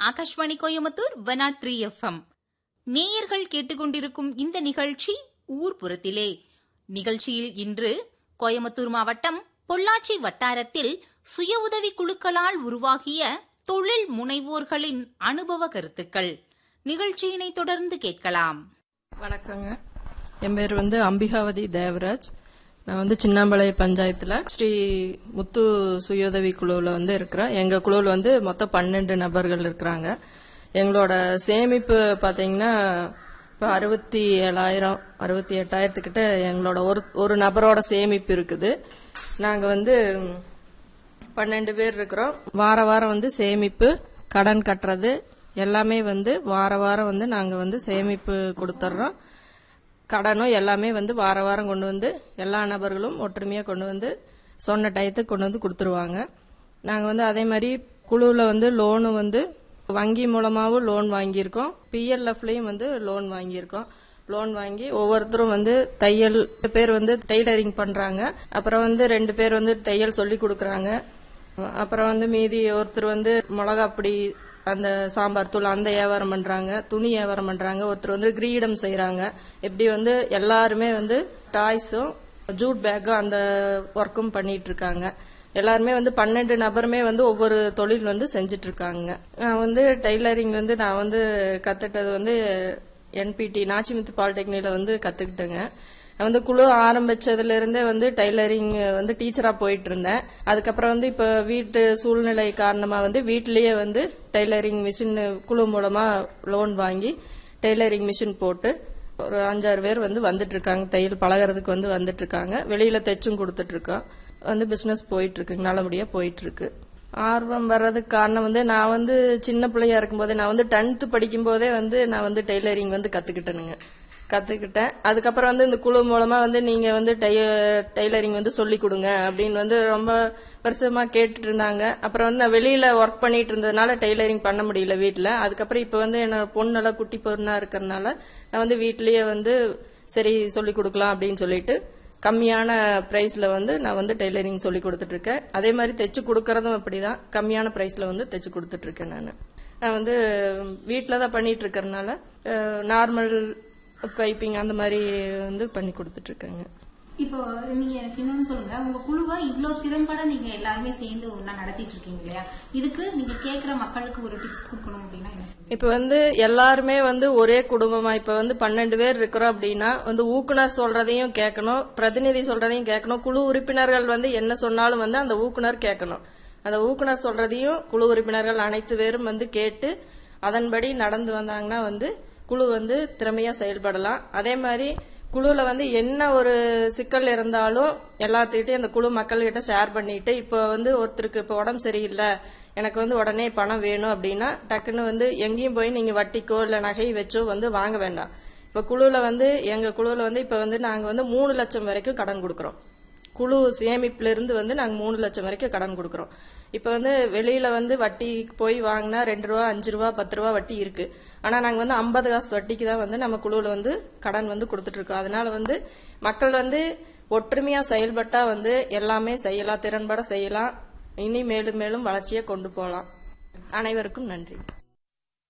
Akashvani Coimbatore one nought three FM நேயர்கள் கேட்டுக்கொண்டிருக்கும் இந்த நிகழ்ச்சி ஊர்புறத்திலே நிகழ்ச்சியில் இன்று கோயம்புத்தூர் மாவட்டம் பொள்ளாச்சி வட்டாரத்தில் சுய உதவி குழுக்களால் உருவாகிய தொழில் முனைவோர்களின் அனுபவ கருத்துக்கள் நிகழ்ச்சியினை தொடர்ந்து கேட்கலாம் வணக்கங்க என் பேர் வந்து அம்பிகாவதி தேவராஜ் நான் வந்து சின்னாம்பாளைய பஞ்சாயத்துல ஸ்ரீ முத்து சுயோதவி குழுவில் வந்து இருக்கிறேன் எங்க குழுவில் வந்து மொத்தம் பன்னெண்டு நபர்கள் இருக்கிறாங்க எங்களோட சேமிப்பு பாத்தீங்கன்னா இப்போ அறுபத்தி ஏழாயிரம் அறுபத்தி எட்டாயிரத்துக்கிட்ட எங்களோட ஒரு ஒரு நபரோட சேமிப்பு இருக்குது நாங்க வந்து பன்னெண்டு பேர் இருக்கிறோம் வார வாரம் வந்து சேமிப்பு கடன் கட்டுறது எல்லாமே வந்து வார வாரம் வந்து நாங்க வந்து சேமிப்பு கொடுத்துட்றோம் கடனும் எல்லாமே வந்து வார வாரம் கொண்டு வந்து எல்லா நபர்களும் ஒற்றுமையாக கொண்டு வந்து சொன்ன டயத்துக்கு கொண்டு வந்து கொடுத்துருவாங்க நாங்கள் வந்து அதே மாதிரி குழுவில் வந்து லோனு வந்து வங்கி மூலமாகவும் லோன் வாங்கியிருக்கோம் பிஎல்எஃப்லையும் வந்து லோன் வாங்கியிருக்கோம் லோன் வாங்கி ஒவ்வொருத்தரும் வந்து தையல் பேர் வந்து டெய்லரிங் பண்றாங்க அப்புறம் வந்து ரெண்டு பேர் வந்து தையல் சொல்லி கொடுக்கறாங்க அப்புறம் வந்து மீதி ஒருத்தர் வந்து மிளகா பொடி அந்த சாம்பார் தூள் அந்த வியாபாரம் பண்றாங்க துணி வியாபாரம் பண்றாங்க ஒருத்தர் வந்து கிரீடம் செய்யறாங்க இப்படி வந்து எல்லாருமே வந்து டாய்ஸும் ஜூட் பேக்கும் அந்த ஒர்க்கும் பண்ணிட்டு இருக்காங்க எல்லாருமே வந்து பன்னெண்டு நபருமே வந்து ஒவ்வொரு தொழில் வந்து செஞ்சுட்டு இருக்காங்க நான் வந்து டெய்லரிங் வந்து நான் வந்து கத்துட்டது வந்து என்பிடி நாச்சிமுத்து பாலிடெக்னிக்ல வந்து கத்துக்கிட்டேங்க நான் வந்து குழு ஆரம்பிச்சதுல இருந்தே வந்து டைலரிங் வந்து டீச்சரா போயிட்டு இருந்தேன் அதுக்கப்புறம் வந்து இப்ப வீட்டு சூழ்நிலை காரணமா வந்து வீட்டிலேயே வந்து டைலரிங் மிஷின் குழு மூலமா லோன் வாங்கி டெய்லரிங் மிஷின் போட்டு ஒரு அஞ்சாறு பேர் வந்து வந்துட்டு இருக்காங்க தையல் பழகிறதுக்கு வந்து வந்துட்டு இருக்காங்க வெளியில தைச்சும் கொடுத்துட்டு இருக்கோம் வந்து பிசினஸ் போயிட்டு இருக்குங்க நல்லபடியா போயிட்டு இருக்கு ஆர்வம் வர்றதுக்கு காரணம் வந்து நான் வந்து சின்ன பிள்ளையா இருக்கும்போதே நான் வந்து டென்த் படிக்கும் போதே வந்து நான் வந்து டெய்லரிங் வந்து கத்துக்கிட்டேனுங்க கத்துக்கிட்டேன் அதுக்கப்புறம் வந்து இந்த குழு மூலமா வந்து நீங்க வந்து டெய்- டெய்லரிங் வந்து சொல்லி கொடுங்க அப்படின்னு வந்து ரொம்ப வருஷமா கேட்டுட்டு இருந்தாங்க அப்புறம் வந்து நான் வெளியில ஒர்க் பண்ணிட்டு இருந்ததுனால டெய்லரிங் பண்ண முடியல வீட்ல அதுக்கப்புறம் இப்ப வந்து என்ன பொண்ணெல்லாம் குட்டி பொண்ணா இருக்கறனால நான் வந்து வீட்லயே வந்து சரி சொல்லி கொடுக்கலாம் அப்படின்னு சொல்லிட்டு கம்மியான பிரைஸ்ல வந்து நான் வந்து டெய்லரிங் சொல்லி கொடுத்துட்டு இருக்கேன் அதே மாதிரி தைச்சு கொடுக்கறதும் அப்படிதான் கம்மியான பிரைஸ்ல வந்து தைச்சு கொடுத்துட்டு இருக்கேன் நான் நான் வந்து வீட்டில் தான் பண்ணிட்டு இருக்கறனால நார்மல் பைப்பிங் அந்த மாதிரி வந்து பண்ணி கொடுத்துட்டு இருக்கேங்க இப்போ நீங்க எனக்கு இன்னொன்னு சொல்லுங்க உங்க குழுவை இவ்ளோ திறன்பட நீங்க எல்லாருமே சேர்ந்து ஒன்னா நடத்திட்டு இருக்கீங்க இல்லையா இதுக்கு நீங்க கேக்குற மக்களுக்கு ஒரு டிப்ஸ் கொடுக்கணும் அப்படின்னா என்ன சொல்லுங்க இப்ப வந்து எல்லாருமே வந்து ஒரே குடும்பமா இப்ப வந்து பன்னெண்டு பேர் இருக்கிறோம் அப்படின்னா வந்து ஊக்குனர் சொல்றதையும் கேட்கணும் பிரதிநிதி சொல்றதையும் கேட்கணும் குழு உறுப்பினர்கள் வந்து என்ன சொன்னாலும் வந்து அந்த ஊக்குனர் கேட்கணும் அந்த ஊக்குனர் சொல்றதையும் குழு உறுப்பினர்கள் அனைத்து பேரும் வந்து கேட்டு அதன்படி நடந்து வந்தாங்கன்னா வந்து குழு வந்து திறமையா செயல்படலாம் அதே மாதிரி குழுல வந்து என்ன ஒரு சிக்கல் இருந்தாலும் எல்லாத்துக்கிட்டையும் அந்த குழு மக்கள்கிட்ட ஷேர் பண்ணிட்டு இப்போ வந்து ஒருத்தருக்கு இப்போ உடம்பு சரியில்லை எனக்கு வந்து உடனே பணம் வேணும் அப்படின்னா டக்குன்னு வந்து எங்கேயும் போய் நீங்க வட்டிக்கோ இல்ல நகை வச்சோ வந்து வாங்க வேண்டாம் இப்ப குழுல வந்து எங்க குழுல வந்து இப்ப வந்து நாங்க வந்து மூணு லட்சம் வரைக்கும் கடன் கொடுக்கறோம் குழு சேமிப்புல இருந்து வந்து நாங்க மூணு லட்சம் வரைக்கும் கடன் கொடுக்கறோம் இப்ப வந்து வெளியில வந்து வட்டி போய் வாங்கினா ரெண்டு ரூபா அஞ்சு ரூபா பத்து ரூபா வட்டி இருக்கு ஆனா நாங்க வந்து ஐம்பது காசு வட்டிக்கு தான் வந்து நம்ம குழுவுல வந்து கடன் வந்து கொடுத்துட்டு இருக்கோம் அதனால வந்து மக்கள் வந்து ஒற்றுமையா செயல்பட்டா வந்து எல்லாமே செய்யலாம் திறன்பட செய்யலாம் இனி மேலும் மேலும் வளர்ச்சியை கொண்டு போகலாம் அனைவருக்கும் நன்றி